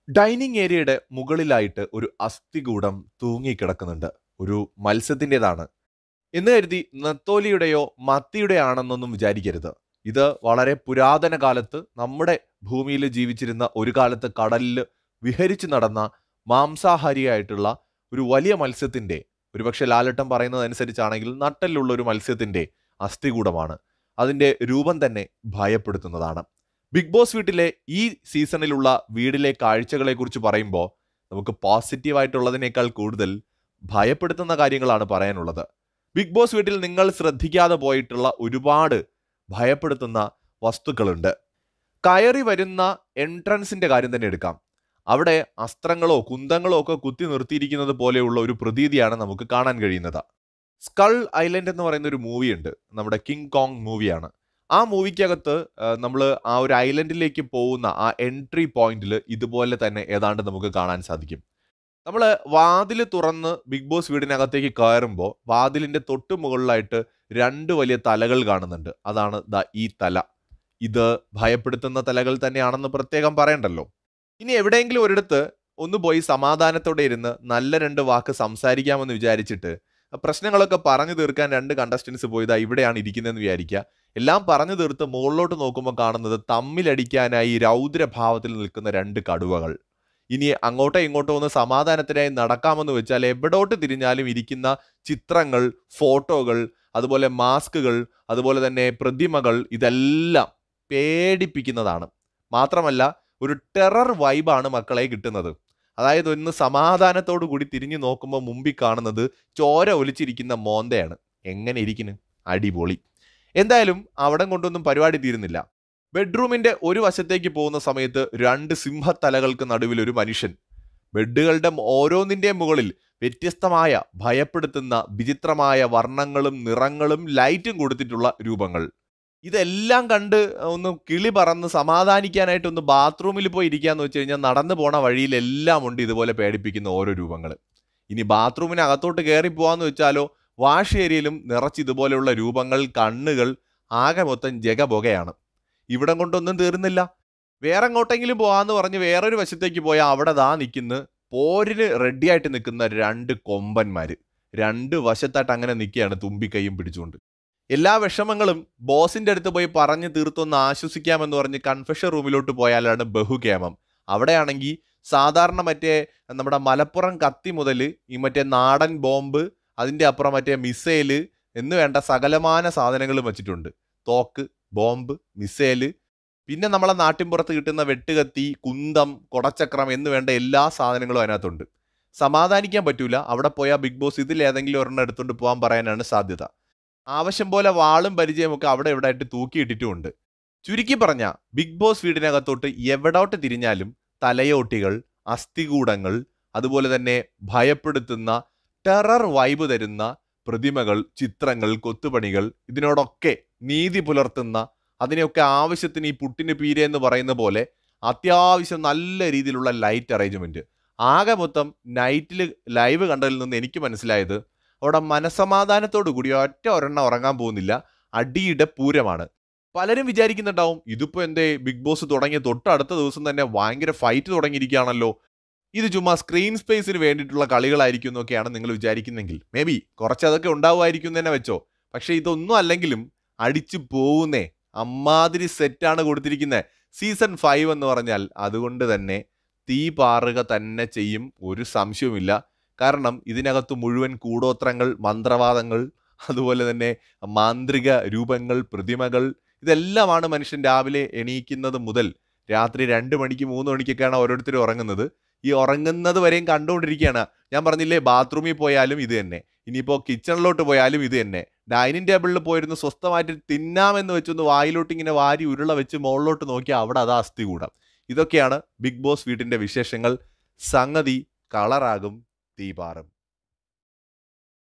dining ഏരിയയുടെ മുകളിലായിട്ട് ഒരു അസ്ഥികൂടം തൂങ്ങിക്കിടക്കുന്നുണ്ട് ഒരു മത്സ്യത്തിൻ്റെതാണ് എന്ന് കരുതി നത്തോലിയുടെയോ മത്തിയുടെയോ ആണെന്നൊന്നും വിചാരിക്കരുത് ഇത് വളരെ പുരാതന കാലത്ത് നമ്മുടെ ഭൂമിയിൽ ജീവിച്ചിരുന്ന ഒരു കാലത്ത് കടലിൽ വിഹരിച്ചു നടന്ന മാംസാഹാരിയായിട്ടുള്ള ഒരു വലിയ മത്സ്യത്തിന്റെ ഒരുപക്ഷെ ലാലട്ടം പറയുന്നതനുസരിച്ചാണെങ്കിൽ നട്ടലുള്ള ഒരു മത്സ്യത്തിന്റെ അസ്ഥികൂടമാണ് അതിന്റെ രൂപം തന്നെ ഭയപ്പെടുത്തുന്നതാണ് ബിഗ് ബോസ് വീട്ടിലെ ഈ സീസണിലുള്ള വീടിലെ കാഴ്ചകളെ കുറിച്ച് പറയുമ്പോൾ നമുക്ക് പോസിറ്റീവ് ആയിട്ടുള്ളതിനേക്കാൾ കൂടുതൽ ഭയപ്പെടുത്തുന്ന കാര്യങ്ങളാണ് പറയാനുള്ളത് ബിഗ് ബോസ് വീട്ടിൽ നിങ്ങൾ ശ്രദ്ധിക്കാതെ പോയിട്ടുള്ള ഒരുപാട് ഭയപ്പെടുത്തുന്ന വസ്തുക്കളുണ്ട് കയറി വരുന്ന എൻട്രൻസിന്റെ കാര്യം തന്നെ എടുക്കാം അവിടെ അസ്ത്രങ്ങളോ കുന്തങ്ങളോ ഒക്കെ കുത്തി നിർത്തിയിരിക്കുന്നത് പോലെയുള്ള ഒരു പ്രതീതിയാണ് നമുക്ക് കാണാൻ കഴിയുന്നത് സ്കൾ ഐലൻഡ് എന്ന് പറയുന്ന ഒരു മൂവിയുണ്ട് നമ്മുടെ കിങ് കോങ് മൂവിയാണ് ആ മൂവിക്കകത്ത് നമ്മൾ ആ ഒരു ഐലൻഡിലേക്ക് പോകുന്ന ആ എൻട്രി പോയിന്റിൽ ഇതുപോലെ തന്നെ ഏതാണ്ട് നമുക്ക് കാണാൻ സാധിക്കും നമ്മൾ വാതിൽ തുറന്ന് ബിഗ് ബോസ് വീടിനകത്തേക്ക് കയറുമ്പോൾ വാതിലിന്റെ തൊട്ട് മുകളിലായിട്ട് രണ്ട് വലിയ തലകൾ കാണുന്നുണ്ട് അതാണ് ദാ ഈ തല ഇത് ഭയപ്പെടുത്തുന്ന തലകൾ തന്നെയാണെന്ന് പ്രത്യേകം പറയണ്ടല്ലോ ഇനി എവിടെയെങ്കിലും ഒരിടത്ത് ഒന്ന് പോയി സമാധാനത്തോടെ ഇരുന്ന് നല്ല രണ്ട് വാക്ക് സംസാരിക്കാമെന്ന് വിചാരിച്ചിട്ട് പ്രശ്നങ്ങളൊക്കെ പറഞ്ഞു തീർക്കാൻ രണ്ട് കണ്ടസ്റ്റൻസ് പോയതാ ഇവിടെയാണ് ഇരിക്കുന്നതെന്ന് വിചാരിക്കുക എല്ലാം പറഞ്ഞു തീർത്ത് മുകളിലോട്ട് നോക്കുമ്പോൾ കാണുന്നത് തമ്മിലടിക്കാനായി രൗദ്രഭാവത്തിൽ നിൽക്കുന്ന രണ്ട് കടുവകൾ ഇനി അങ്ങോട്ടോ ഇങ്ങോട്ടോ ഒന്ന് സമാധാനത്തിനായി നടക്കാമെന്ന് വെച്ചാൽ എവിടോട്ട് തിരിഞ്ഞാലും ഇരിക്കുന്ന ചിത്രങ്ങൾ ഫോട്ടോകൾ അതുപോലെ മാസ്കുകൾ അതുപോലെ തന്നെ പ്രതിമകൾ ഇതെല്ലാം പേടിപ്പിക്കുന്നതാണ് മാത്രമല്ല ഒരു ടെറർ വൈബാണ് മക്കളെ കിട്ടുന്നത് അതായത് ഒന്ന് സമാധാനത്തോടു കൂടി തിരിഞ്ഞു നോക്കുമ്പോൾ മുമ്പിൽ കാണുന്നത് ചോര ഒലിച്ചിരിക്കുന്ന മോന്തയാണ് എങ്ങനെ ഇരിക്കുന്നു അടിപൊളി എന്തായാലും അവിടം കൊണ്ടൊന്നും പരിപാടി തീരുന്നില്ല ബെഡ്റൂമിന്റെ ഒരു വശത്തേക്ക് പോകുന്ന സമയത്ത് രണ്ട് സിംഹത്തലകൾക്ക് നടുവിൽ ഒരു മനുഷ്യൻ ബെഡുകളുടെ ഓരോന്നിന്റെയും മുകളിൽ വ്യത്യസ്തമായ ഭയപ്പെടുത്തുന്ന വിചിത്രമായ വർണ്ണങ്ങളും നിറങ്ങളും ലൈറ്റും കൊടുത്തിട്ടുള്ള രൂപങ്ങൾ ഇതെല്ലാം കണ്ട് ഒന്ന് കിളി പറന്ന് സമാധാനിക്കാനായിട്ട് ഒന്ന് ബാത്റൂമിൽ പോയി ഇരിക്കാന്ന് വെച്ച് കഴിഞ്ഞാൽ നടന്നു പോണ വഴിയിൽ എല്ലാം ഉണ്ട് ഇതുപോലെ പേടിപ്പിക്കുന്ന ഓരോ രൂപങ്ങൾ ഇനി ബാത്റൂമിനകത്തോട്ട് കയറി പോവാന്ന് വെച്ചാലോ വാഷ് ഏരിയയിലും നിറച്ച് ഇതുപോലെയുള്ള രൂപങ്ങൾ കണ്ണുകൾ ആകെ മൊത്തം ജഗബൊകയാണ് ഇവിടം കൊണ്ടൊന്നും തീർന്നില്ല വേറെ എങ്ങോട്ടെങ്കിലും പോവാന്ന് പറഞ്ഞ് വേറൊരു വശത്തേക്ക് പോയാൽ അവിടെ ദാ നിൽക്കുന്ന പോരിന് റെഡിയായിട്ട് നിൽക്കുന്ന രണ്ട് കൊമ്പന്മാര് രണ്ട് വശത്തായിട്ട് അങ്ങനെ നിൽക്കുകയാണ് തുമ്പിക്കൈയും പിടിച്ചുകൊണ്ട് എല്ലാ വിഷമങ്ങളും ബോസിന്റെ അടുത്ത് പോയി പറഞ്ഞു തീർത്തൊന്ന് ആശ്വസിക്കാമെന്ന് പറഞ്ഞ് കൺഫെഷൻ റൂമിലോട്ട് പോയാലാണ് ബഹുകേമം അവിടെയാണെങ്കിൽ സാധാരണ മറ്റേ നമ്മുടെ മലപ്പുറം കത്തി മുതൽ ഈ മറ്റേ നാടൻ ബോംബ് അതിൻ്റെ അപ്പുറം മറ്റേ മിസൈല് എന്ന് വേണ്ട സകലമാന സാധനങ്ങളും വെച്ചിട്ടുണ്ട് തോക്ക് ബോംബ് മിസൈല് പിന്നെ നമ്മളെ നാട്ടിൻപുറത്ത് കിട്ടുന്ന വെട്ടുകത്തി കുന്തം കൊടച്ചക്രം എന്ന് വേണ്ട എല്ലാ സാധനങ്ങളും അതിനകത്തുണ്ട് സമാധാനിക്കാൻ പറ്റൂല അവിടെ പോയാൽ ബിഗ് ബോസ് ഇതിൽ ഏതെങ്കിലും ഒരെണ്ണം എടുത്തുകൊണ്ട് പോകാൻ പറയാനാണ് സാധ്യത ആവശ്യം പോലെ വാളും പരിചയമൊക്കെ അവിടെ ഇവിടെ ആയിട്ട് തൂക്കിയിട്ടിട്ടുമുണ്ട് ചുരുക്കി പറഞ്ഞ ബിഗ് ബോസ് വീടിനകത്തോട്ട് എവിടോട്ട് തിരിഞ്ഞാലും തലയോട്ടികൾ അസ്ഥികൂടങ്ങൾ അതുപോലെ തന്നെ ഭയപ്പെടുത്തുന്ന ടെറർ വൈബ് തരുന്ന പ്രതിമകൾ ചിത്രങ്ങൾ കൊത്തുപണികൾ ഇതിനോടൊക്കെ നീതി പുലർത്തുന്ന അതിനെയൊക്കെ ആവശ്യത്തിന് ഈ പുട്ടിന് പീരെ എന്ന് പറയുന്ന പോലെ അത്യാവശ്യം നല്ല രീതിയിലുള്ള ലൈറ്റ് അറേഞ്ച്മെന്റ് ആകെ മൊത്തം നൈറ്റിൽ ലൈവ് കണ്ടതിൽ നിന്ന് എനിക്ക് മനസ്സിലായത് അവിടെ മനസമാധാനത്തോടു കൂടി ഒറ്റ ഒരെണ്ണം ഉറങ്ങാൻ പോകുന്നില്ല അടിയുടെ പൂരമാണ് പലരും വിചാരിക്കുന്നുണ്ടാവും ഇതിപ്പോ എന്തേ ബിഗ് ബോസ് തുടങ്ങിയ തൊട്ടടുത്ത ദിവസം തന്നെ ഭയങ്കര ഫൈറ്റ് തുടങ്ങിയിരിക്കുകയാണല്ലോ ഇത് ചുമ്മാ സ്ക്രീൻ സ്പേസിന് വേണ്ടിയിട്ടുള്ള കളികളായിരിക്കും എന്നൊക്കെയാണ് നിങ്ങൾ വിചാരിക്കുന്നെങ്കിൽ മേ ബി കുറച്ചതൊക്കെ ഉണ്ടാവുമായിരിക്കും തന്നെ വെച്ചോ പക്ഷെ ഇതൊന്നും അല്ലെങ്കിലും അടിച്ചു പോകുന്നേ അമ്മാതിരി സെറ്റാണ് കൊടുത്തിരിക്കുന്നത് സീസൺ ഫൈവ് എന്ന് പറഞ്ഞാൽ അതുകൊണ്ട് തന്നെ തീ പാറുക തന്നെ ചെയ്യും ഒരു സംശയവുമില്ല കാരണം ഇതിനകത്ത് മുഴുവൻ കൂടോത്രങ്ങൾ മന്ത്രവാദങ്ങൾ അതുപോലെ തന്നെ മാന്ത്രിക രൂപങ്ങൾ പ്രതിമകൾ ഇതെല്ലാമാണ് മനുഷ്യൻ രാവിലെ എണീക്കുന്നത് മുതൽ രാത്രി രണ്ട് മണിക്ക് മൂന്ന് മണിക്കൊക്കെയാണ് ഓരോരുത്തരും ഉറങ്ങുന്നത് ഈ ഉറങ്ങുന്നത് വരെയും കണ്ടുകൊണ്ടിരിക്കുകയാണ് ഞാൻ പറഞ്ഞില്ലേ ബാത്റൂമിൽ പോയാലും ഇത് തന്നെ ഇനിയിപ്പോൾ കിച്ചണിലോട്ട് പോയാലും ഇത് തന്നെ ഡൈനിങ് ടേബിളിൽ പോയിരുന്ന് സ്വസ്ഥമായിട്ട് തിന്നാമെന്ന് വെച്ചൊന്ന് വായിലോട്ട് ഇങ്ങനെ വാരി ഉരുള വെച്ച് മുകളിലോട്ട് നോക്കിയാൽ അവിടെ അതാ അസ്ഥി കൂടാം ഇതൊക്കെയാണ് ബിഗ് ബോസ് വീട്ടിന്റെ വിശേഷങ്ങൾ സംഗതി കളറാകും തീപാറും